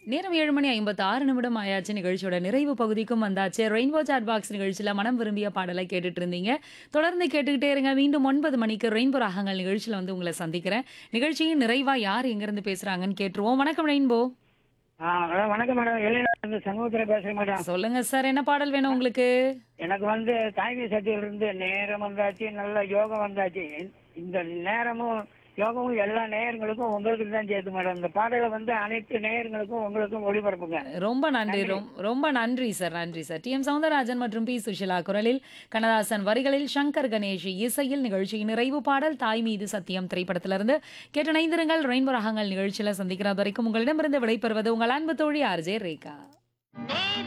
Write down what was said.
நேரம் ஏழு மணி ஐம்பத்தி ஆறு நிமிடம் ஆயாச்சு நிகழ்ச்சியோட நிறைவு பகுதிக்கும் வந்தாச்சு ரெயின்போ சாட் பாக்ஸ் நிகழ்ச்சியில் மனம் விரும்பிய பாடலை கேட்டுட்டு இருந்தீங்க தொடர்ந்து கேட்டுக்கிட்டே இருங்க மீண்டும் ஒன்பது மணிக்கு ரெயின்போ ராகங்கள் நிகழ்ச்சியில் வந்து உங்களை சந்திக்கிறேன் நிகழ்ச்சியின் நிறைவா யார் எங்கிருந்து பேசுறாங்கன்னு கேட்டுருவோம் வணக்கம் ரெயின்போ ஆ மேடம் வணக்கம் மேடம் வெளியில சமூகத்தில் பேசுறேன் மேடம் சொல்லுங்க சார் என்ன பாடல் வேணும் உங்களுக்கு எனக்கு வந்து தாய்மை சக்தியிலிருந்து நேரம் வந்தாச்சு நல்ல யோகம் வந்தாச்சு இந்த நேரமும் யோகமும் எல்லா நேயர்களுக்கும் உங்களுக்கு தான் சேர்த்து மேடம் இந்த பாடலை வந்து அனைத்து நேயர்களுக்கும் உங்களுக்கும் ஒளிபரப்புங்க ரொம்ப நன்றி ரொம்- ரொம்ப நன்றி சார் நன்றி சார் டி எம் சவுந்தரராஜன் மற்றும் பி சுஷிலா குரலில் கண்ணதாசன் வரிகளில் சங்கர் கணேஷ் இசையில் நிகழ்ச்சியின் நிறைவு பாடல் தாய் மீது சத்தியம் திரைப்படத்திலிருந்து கேட்டு இணைந்திருங்கள் ரெயின்போ ராகங்கள் நிகழ்ச்சியில சந்திக்கிற வரைக்கும் உங்களிடமிருந்து விடைபெறுவது உங்கள் அன்பு தோழி ஆர்ஜே ரேகா